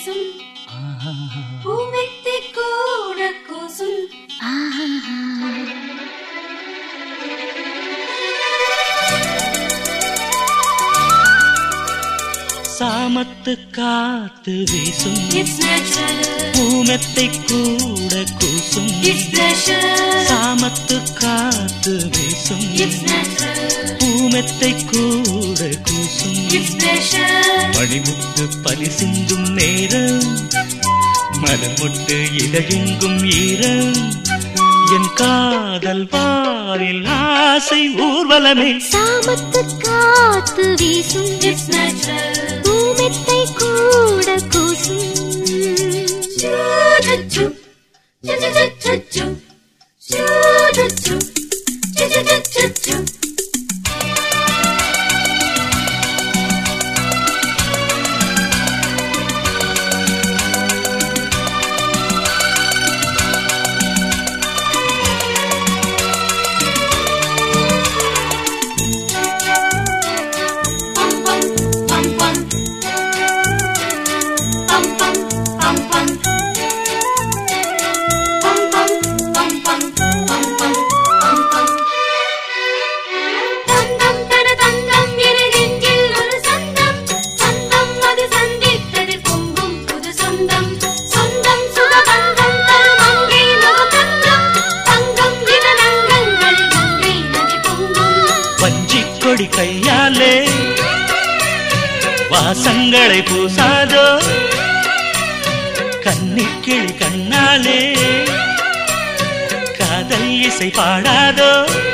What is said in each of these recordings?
வீசும் பூமெத்தை கூட கூசும் சாமத்து காத்து வீசும் இட்ஸ் நேச்சுரல் பூமெத்தை கூட கூசும் இட்ஸ் ப்ளஷர் சாமத்து காத்து வீசும் இட்ஸ் நேச்சுரல் பூமெத்தை கூட கூசும் இட்ஸ் ப்ளஷர் மணிமுத்து பனி சிந்தும் நேரம் மலமுட்டு இதழெங்கும் ஈரம் என் காதல் வாரில் ஆசை ஊர்வலமே சாமத்து காத்து வீசும் இட்ஸ் நேச்சுரல் பூமெத்தை கூட கூசும் Choo-choo-choo. Choo-choo-choo-choo. Choo-choo-choo. Choo-choo-choo-choo. Pum pum pum pum. Pum pum pum pum. Pum pum pum pum. Pum pum pum pum. தந்தம் தன தந்தம் என நெஞ்சில் ஒரு சந்தம் சந்தம் அது சந்தித்தது பொங்கும் புது சொந்தம் சொந்தம் சுகபந்தம் தரும் அங்கே நவதங்கம் தங்கம் என நங்கங்களில் கங்கை நதி பொங்கும் வஞ்சிக் கொடி கையாலே வாசங்களை பூசாதோ கன்னிக்கிளி கண்ணாலே காதல் இசை பாடாதோ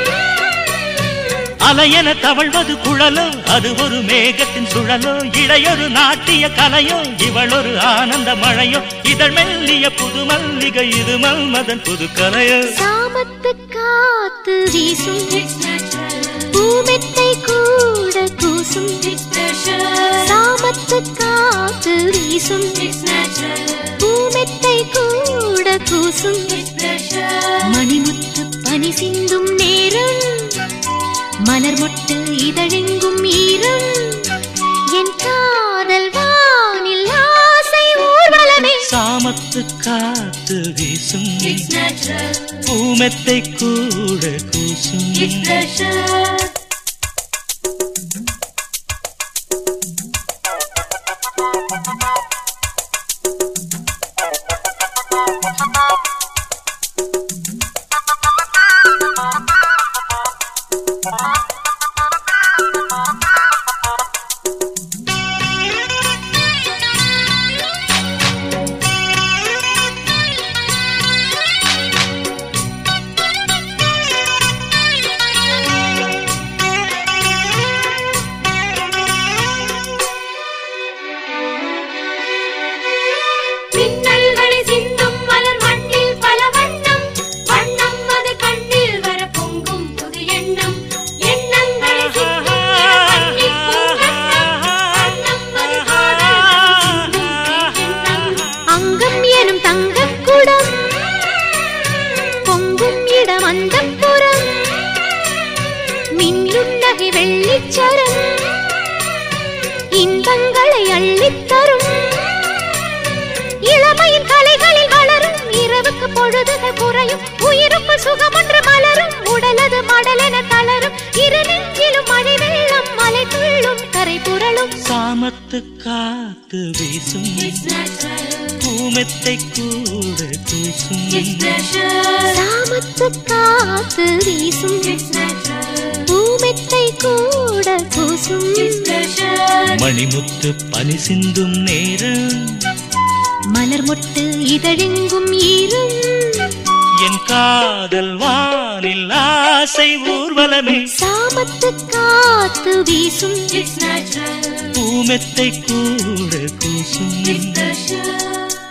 அலையென தவழ்வது குழலோ அது ஒரு மேகத்தின் சுழலோ இடையொரு நாட்டிய கலையோ இவள் ஒரு ஆனந்த மழையோ இதழ் மெல்லிய புது மல்லிகை இது மன்மதன் புது கலையோ சாமத்து காத்து வீசும் It's natural. பூமெத்தை கூட கூசும் It's pleasure. சாமத்து காத்து வீசும் It's natural. பூமெத்தை கூட கூசும் It's pleasure. மணிமுத்து பனி சிந்தும் நேரம் மலர் மொட்டு இதழெங்கும் ஈரம் என் காதல் வானில் ஆசை ஊர்வலமே சாமத்து காத்து வீசும் It's natural. பூமெத்தை கூட கூசும் It's pleasure. மின்னல்களை சிந்தும் மலர் மண்ணில் பல வண்ணம் வண்ணம் அது கண்ணில் வர பொங்கும் புது எண்ணம் எண்ணங்களை சிந்தும் இளமண்ணில் பூங்கண்ணம். வண்ணம் அது காதல் சிந்தும் தீயெண்ணம். அங்கம் எனும் தங்கக் குடம் பொங்கும் இடம் அந்த புறம் மின்னும் நகை வெள்ளிச்சரம் இன்பங்களை அள்ளித் தரும் இளமையின் கலைகளில் வளரும் இரவுக்கு பொழுதுகள் குறையும் உயிருக்கு சுகமொன்று மலரும் உடலது மடலென தளரும் இரு நெஞ்சிலும் மழை வெள்ளம் மலை துள்ளும் கரை புரளும் சாமத்து காத்து வீசும் It's natural. பூமெத்தை கூட கூசும் It's pleasure. சாமத்து காத்து வீசும் It's natural. பூமெத்தை கூட கூசும் It's pleasure. மணிமுத்து பனி சிந்தும் நேரம் மலர் மொட்டு இதழெங்கும் ஈரம் என் காதல் வானில் ஆசை ஊர்வலமே சாமத்து காத்து வீசும் It's natural. பூமெத்தை கூட கூசும் It's pleasure.